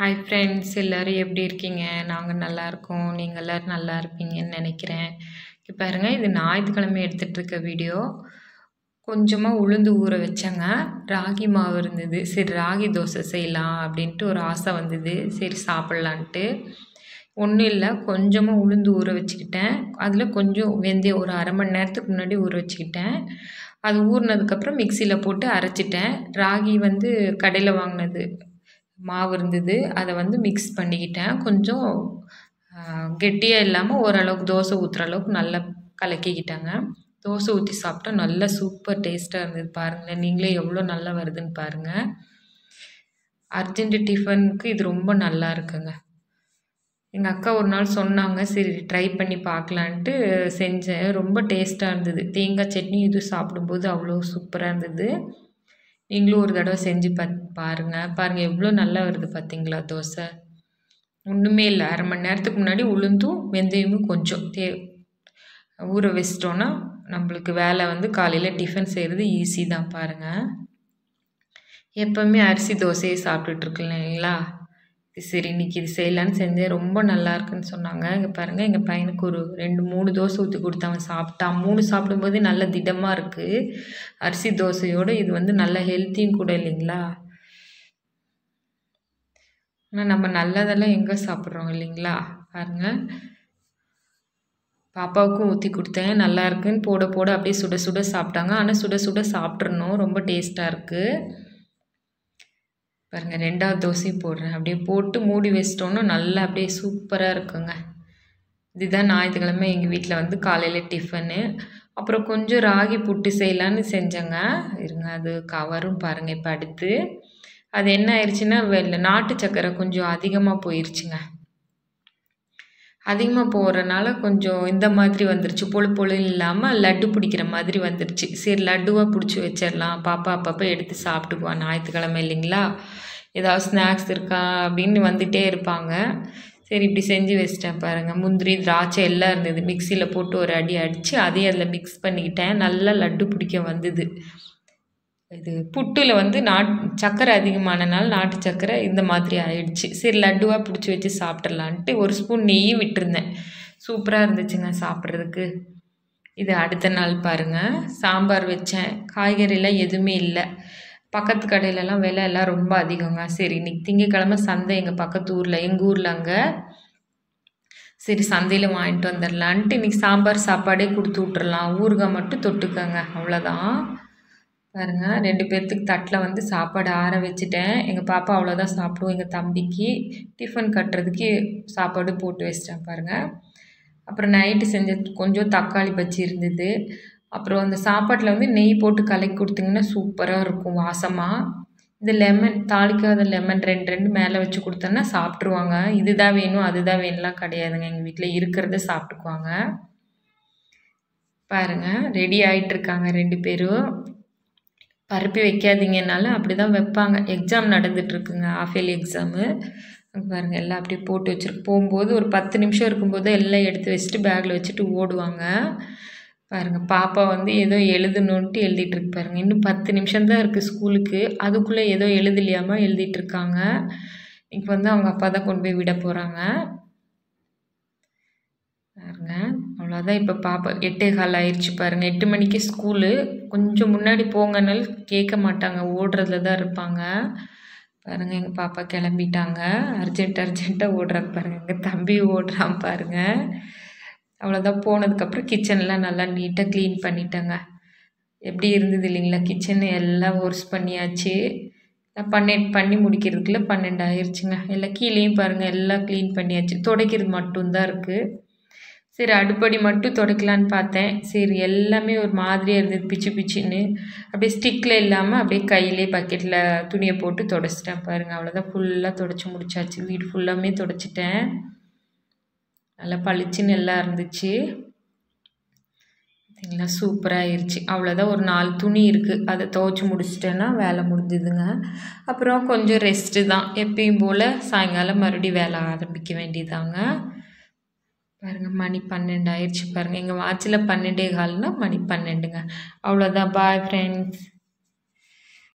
hi friends எல்லோரும் எப்படி இருக்கீங்க நாங்கள் நல்லா இருக்கோம் நீங்கள் எல்லோரும் நல்லா இருப்பீங்கன்னு நினைக்கிறேன் இப்போ பாருங்க இது ஞாயிற்றுக்கிழமை எடுத்துகிட்டு இருக்க வீடியோ கொஞ்சமாக உளுந்து ஊற வச்சேங்க ராகி மாவு இருந்தது சரி ராகி தோசை செய்யலாம் அப்படின்ட்டு ஒரு ஆசை வந்தது சரி சாப்பிட்லான்ட்டு ஒன்றும் இல்லை கொஞ்சமாக உளுந்து ஊற வச்சுக்கிட்டேன் அதில் கொஞ்சம் வெந்தயம் ஒரு அரை மணி நேரத்துக்கு முன்னாடி ஊற வச்சுக்கிட்டேன் அது ஊறினதுக்கப்புறம் மிக்சியில் போட்டு அரைச்சிட்டேன் ராகி வந்து கடையில் வாங்கினது மாவு இருந்தது அதை வந்து மிக்ஸ் பண்ணிக்கிட்டேன் கொஞ்சம் கெட்டியாக இல்லாமல் ஓரளவுக்கு தோசை ஊற்றுற அளவுக்கு நல்லா கலக்கிக்கிட்டாங்க தோசை ஊற்றி சாப்பிட்டா நல்லா சூப்பர் டேஸ்ட்டாக இருந்தது பாருங்களேன் நீங்களே எவ்வளோ நல்லா வருதுன்னு பாருங்கள் அர்ஜென்ட் டிஃபனுக்கு இது ரொம்ப நல்லா இருக்குங்க எங்கள் அக்கா ஒரு நாள் சொன்னாங்க சரி ட்ரை பண்ணி பார்க்கலான்ட்டு செஞ்சேன் ரொம்ப டேஸ்ட்டாக இருந்தது தேங்காய் சட்னி இது சாப்பிடும்போது அவ்வளோ சூப்பராக இருந்தது நீங்களும் ஒரு தடவை செஞ்சு பத் பாருங்கள் பாருங்கள் எவ்வளோ நல்லா வருது பார்த்தீங்களா தோசை ஒன்றுமே இல்லை அரை மணி நேரத்துக்கு முன்னாடி உளுந்தும் வெந்தயமும் கொஞ்சம் தே ஊற வச்சிட்டோன்னா நம்மளுக்கு வேலை வந்து காலையில் டிஃபன் செய்கிறது ஈஸி தான் பாருங்கள் எப்போவுமே அரிசி தோசையை சாப்பிட்டுட்ருக்கோம் இல்லைங்களா இது சரி இன்றைக்கி இது செய்யலான்னு செஞ்சேன் ரொம்ப நல்லா இருக்குன்னு சொன்னாங்க இங்கே பாருங்கள் எங்கள் பையனுக்கு ஒரு ரெண்டு மூணு தோசை ஊற்றி கொடுத்து அவன் சாப்பிட்டான் மூணு சாப்பிடும்போது நல்ல திடமாக இருக்குது அரிசி தோசையோடு இது வந்து நல்ல ஹெல்த்தியும் கூட இல்லைங்களா ஆனால் நம்ம நல்லதெல்லாம் எங்கே சாப்பிட்றோம் இல்லைங்களா பாருங்கள் பாப்பாவுக்கும் ஊற்றி கொடுத்தேன் நல்லா இருக்குன்னு போட போட அப்படியே சுட சுட சாப்பிட்டாங்க ஆனால் சுட சுட சாப்பிட்றணும் ரொம்ப டேஸ்ட்டாக இருக்குது பாருங்கள் ரெண்டாவது தோசையும் போடுறேன் அப்படியே போட்டு மூடி வச்சிட்டோன்னா நல்லா அப்படியே சூப்பராக இருக்குங்க இதுதான் ஞாயிற்றுக்கிழமை எங்கள் வீட்டில் வந்து காலையில் டிஃபனு அப்புறம் கொஞ்சம் ராகி புட்டு செய்யலான்னு செஞ்சேங்க இருங்க அது கவரும் பாருங்கள் இப்போ அடுத்து அது என்ன ஆயிடுச்சுன்னா வெள்ளை நாட்டு சக்கரை கொஞ்சம் அதிகமாக போயிடுச்சுங்க அதிகமாக போகிறனால கொஞ்சம் இந்த மாதிரி வந்துருச்சு பொழு பொழு இல்லாமல் லட்டு பிடிக்கிற மாதிரி வந்துருச்சு சரி லட்டுவாக பிடிச்சி வச்சிடலாம் பாப்பா அப்பப்போ எடுத்து சாப்பிட்டுக்குவான் ஞாயிற்றுக்கிழமை இல்லைங்களா ஏதாவது ஸ்நாக்ஸ் இருக்கா அப்படின்னு வந்துகிட்டே இருப்பாங்க சரி இப்படி செஞ்சு வச்சிட்டேன் பாருங்கள் முந்திரி திராட்சை எல்லாம் இருந்தது மிக்சியில் போட்டு ஒரு அடி அடித்து அதையும் அதில் மிக்ஸ் பண்ணிக்கிட்டேன் நல்லா லட்டு பிடிக்க வந்தது இது புட்டில் வந்து நாட் சர்க்கரை அதிகமானனால நாட்டு சர்க்கரை இந்த மாதிரி ஆயிடுச்சு சரி லட்டுவாக பிடிச்சி வச்சு சாப்பிட்றலான்ட்டு ஒரு ஸ்பூன் நெய் விட்டுருந்தேன் சூப்பராக இருந்துச்சுங்க சாப்பிட்றதுக்கு இது அடுத்த நாள் பாருங்கள் சாம்பார் வச்சேன் காய்கறிலாம் எதுவுமே இல்லை பக்கத்து கடையிலலாம் விலை எல்லாம் ரொம்ப அதிகங்க சரி இன்னைக்கு திங்கக்கிழமை சந்தை எங்கள் பக்கத்து ஊரில் எங்கள் ஊரில் அங்கே சரி சந்தையில் வாங்கிட்டு வந்துடலான்ட்டு இன்றைக்கி சாம்பார் சாப்பாடே கொடுத்து விட்றலாம் ஊறுகாய் மட்டும் தொட்டுக்கங்க அவ்வளோதான் பாருங்கள் ரெண்டு பேர்த்துக்கு தட்டில் வந்து சாப்பாடு ஆற வச்சுட்டேன் எங்கள் பாப்பா அவ்வளோதான் சாப்பிடுவோம் எங்கள் தம்பிக்கு டிஃபன் கட்டுறதுக்கு சாப்பாடு போட்டு வச்சிட்டேன் பாருங்கள் அப்புறம் நைட்டு செஞ்ச கொஞ்சம் தக்காளி பஜ்ஜி இருந்தது அப்புறம் அந்த சாப்பாட்டில் வந்து நெய் போட்டு கலக்கி கொடுத்தீங்கன்னா சூப்பராக இருக்கும் வாசமாக இந்த லெமன் தாளிக்காத லெமன் ரெண்டு ரெண்டு மேலே வச்சு கொடுத்தோன்னா சாப்பிட்ருவாங்க இதுதான் வேணும் அதுதான் வேணும்லாம் கிடையாதுங்க எங்கள் வீட்டில் இருக்கிறத சாப்பிட்டுக்குவாங்க பாருங்கள் ரெடி ஆகிட்டுருக்காங்க ரெண்டு பேரும் பரப்பி வைக்காதீங்கனாலும் அப்படி தான் வைப்பாங்க எக்ஸாம் நடந்துகிட்ருக்குங்க ஆஃப் இயர்லி எக்ஸாமு பாருங்கள் எல்லாம் அப்படியே போட்டு வச்சுருக்கு போகும்போது ஒரு பத்து நிமிஷம் இருக்கும்போது எல்லாம் எடுத்து வச்சுட்டு பேக்கில் வச்சுட்டு ஓடுவாங்க பாருங்கள் பாப்பா வந்து ஏதோ எழுதணுன்ட்டு எழுதிட்டுருக்கு பாருங்கள் இன்னும் பத்து நிமிஷம் தான் இருக்குது ஸ்கூலுக்கு அதுக்குள்ளே ஏதோ எழுதலையாமல் எழுதிட்டுருக்காங்க இப்போ வந்து அவங்க அப்பா தான் கொண்டு போய் விட போகிறாங்க பாருங்க அவ்வளோதான் இப்போ பாப்பா எட்டே கால் ஆயிடுச்சு பாருங்கள் எட்டு மணிக்கு ஸ்கூலு கொஞ்சம் முன்னாடி போங்கனாலும் கேட்க மாட்டாங்க ஓடுறதுல தான் இருப்பாங்க பாருங்கள் எங்கள் பாப்பா கிளம்பிட்டாங்க அர்ஜென்ட் அர்ஜென்ட்டாக ஓடுறாங்க பாருங்கள் எங்கள் தம்பி ஓடுறான் பாருங்கள் அவ்வளோதான் போனதுக்கப்புறம் கிச்சன்லாம் நல்லா நீட்டாக க்ளீன் பண்ணிட்டேங்க எப்படி இருந்தது இல்லைங்களா கிச்சன் எல்லாம் ஒர்ஸ் பண்ணியாச்சு பன்னெண்டு பண்ணி முடிக்கிறதுக்குள்ள பன்னெண்டு ஆயிடுச்சுங்க எல்லாம் கீழேயும் பாருங்கள் எல்லாம் க்ளீன் பண்ணியாச்சு துடைக்கிறது மட்டும்தான் இருக்குது சரி அடுப்படி மட்டும் துடைக்கலான்னு பார்த்தேன் சரி எல்லாமே ஒரு மாதிரியாக இருந்தது பிச்சு பிச்சுன்னு அப்படியே ஸ்டிக்கில் இல்லாமல் அப்படியே கையிலே பக்கெட்டில் துணியை போட்டு துடைச்சிட்டேன் பாருங்கள் அவ்வளோதான் ஃபுல்லாக துடைச்சி முடிச்சாச்சு வீடு ஃபுல்லாமே துடைச்சிட்டேன் நல்லா பளிச்சுன்னு எல்லாம் இருந்துச்சு பார்த்தீங்களா சூப்பராக ஆயிடுச்சு அவ்வளோதான் ஒரு நாலு துணி இருக்குது அதை துவைச்சி முடிச்சிட்டேன்னா வேலை முடிஞ்சுதுங்க அப்புறம் கொஞ்சம் ரெஸ்ட்டு தான் எப்பயும் போல் சாயங்காலம் மறுபடியும் வேலை ஆரம்பிக்க வேண்டியதாங்க பாருங்கள் மணி பன்னெண்டு ஆயிடுச்சு பாருங்கள் எங்கள் வாட்சில் பன்னெண்டே கால்னால் மணி பன்னெண்டுங்க அவ்வளோதான் பாய் ஃப்ரெண்ட்ஸ்